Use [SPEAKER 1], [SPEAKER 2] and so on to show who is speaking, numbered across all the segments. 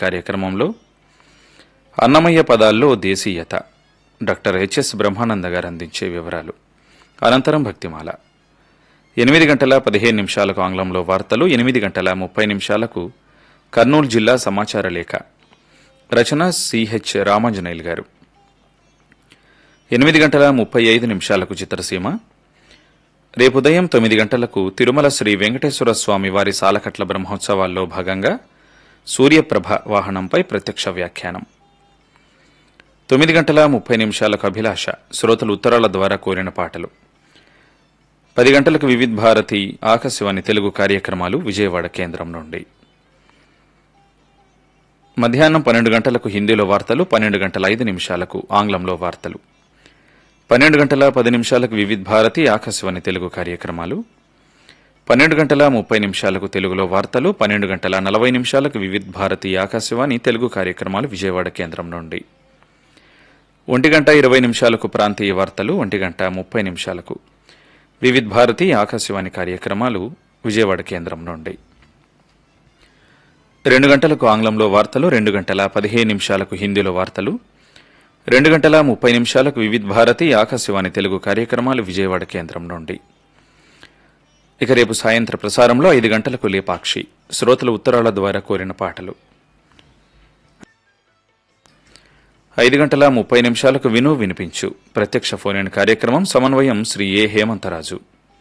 [SPEAKER 1] కార్యక్రమంలో అన్నమయ్య పదాల్లో దేశీయత doctor HS Brahmananda గారు అందించే వివరాలు అనంతరం భక్తిమాల ఎనిమిది గంటల పదిహేను నిమిషాలకు ఆంగ్లంలో వార్తలు ఎనిమిది గంటల ముప్పై నిమిషాలకు కర్నూలు జిల్లా సమాచార లేఖ రచన సిహెచ్ రామాంజనేయులు గారు ఎనిమిది గంటల ముప్పై ఐదు నిమిషాలకు చిత్రసీమ రేపు ఉదయం తొమ్మిది గంటలకు తిరుమల శ్రీ వెంకటేశ్వర స్వామి వారి సాలకట్ల బ్రహ్మోత్సవాల్లో భాగంగా సూర్యప్రభ వాహనంపై ప్రత్యక్ష వ్యాఖ్యానం తొమ్మిది గంటల ముప్పై నిమిషాలకు అభిలాష శ్రోతలు ఉత్తరాల ద్వారా కోరిన పాటలు పది గంటలకు వివిధ్ భారతి ఆకాశవాణి తెలుగు కార్యక్రమాలు విజయవాడ కేంద్రం నుండి మధ్యాహ్నం పన్నెండు గంటలకు హిందీలో వార్తలు పన్నెండు గంటల ఐదు నిమిషాలకు ఆంగ్లంలో వార్తలు పన్నెండు గంటల పది నిమిషాలకు వివిధ్ భారతి ఆకాశవాణి తెలుగు కార్యక్రమాలు పన్నెండు గంటల ముప్పై నిమిషాలకు తెలుగులో వార్తలు పన్నెండు గంటల నలభై నిమిషాలకు వివిధ్ భారతి ఆకాశవాణి తెలుగు కార్యక్రమాలు విజయవాడ కేంద్రం నుండి ఒంటి గంట ఇరవై నిమిషాలకు ప్రాంతీయ వార్తలు ఒంటి గంట ముప్పై నిమిషాలకు వివిధ్ భారతి ఆకాశవాణి కార్యక్రమాలు విజయవాడ కేంద్రం నుండి రెండు గంటలకు ఆంగ్లంలో వార్తలు రెండు గంటల పదిహేను నిమిషాలకు హిందీలో వార్తలు రెండు గంటల ముప్పై నిమిషాలకు వివిధ్ భారతి ఆకాశవాణి తెలుగు కార్యక్రమాలు విజయవాడ కేంద్రం నుండి ఇక రేపు సాయంత్ర ప్రసారంలో ఐదు గంటలకు లేపాక్షి శ్రోతల ఉత్తరాల ద్వారా కోరిన పాటలు ఐదు గంటల ముప్పై నిమిషాలకు విను వినిపించు ప్రత్యక్ష ఫోన్ ఇన్ కార్యక్రమం సమన్వయం శ్రీ ఏ హేమంతరాజు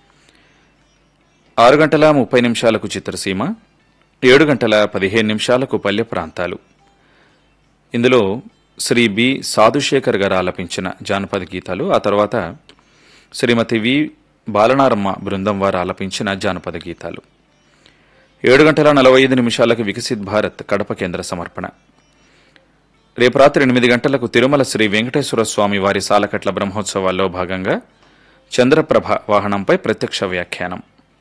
[SPEAKER 1] ఆరు గంటల ముప్పై నిమిషాలకు చిత్రసీమ ఏడు గంటల పదిహేను నిమిషాలకు పల్లె ప్రాంతాలు ఇందులో శ్రీ బి సాధుశేఖర్ గారు ఆలపించిన జానపద గీతాలు ఆ తర్వాత శ్రీమతి వి బాలనారమ్మ బృందం వారు ఆలపించిన జానపద గీతాలు ఏడు గంటల నలభై ఐదు నిమిషాలకు వికసిత్ భారత్ కడప కేంద్ర సమర్పణ రేపు రాత్రి ఎనిమిది గంటలకు తిరుమల శ్రీ వెంకటేశ్వర స్వామి వారి సాలకట్ల బ్రహ్మోత్సవాల్లో భాగంగా చంద్రప్రభ వాహనంపై ప్రత్యక్ష వ్యాఖ్యానం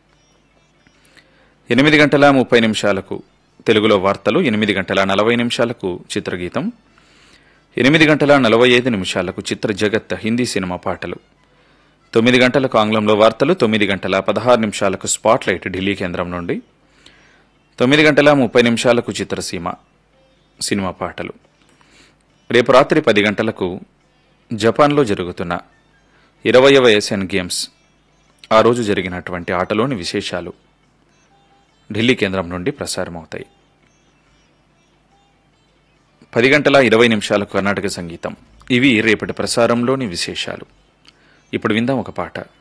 [SPEAKER 1] ఎనిమిది గంటల ముప్పై నిమిషాలకు తెలుగులో వార్తలు ఎనిమిది గంటల నలభై నిమిషాలకు చిత్రగీతం ఎనిమిది గంటల నలభై ఐదు నిమిషాలకు చిత్ర జగత్ హిందీ సినిమా పాటలు తొమ్మిది గంటలకు ఆంగ్లంలో వార్తలు తొమ్మిది గంటల పదహారు నిమిషాలకు స్పాట్లైట్ ఢిల్లీ కేంద్రం నుండి తొమ్మిది గంటల ముప్పై నిమిషాలకు చిత్రసీమ సినిమా పాటలు రేపు రాత్రి పది గంటలకు జపాన్లో జరుగుతున్న ఇరవయవ ఏషియన్ గేమ్స్ ఆ రోజు జరిగినటువంటి ఆటలోని విశేషాలు ఢిల్లీ కేంద్రం నుండి ప్రసారమవుతాయి పది గంటల ఇరవై నిమిషాలకు కర్ణాటక సంగీతం ఇవి రేపటి ప్రసారంలోని విశేషాలు ఇప్పుడు విందాం ఒక పాట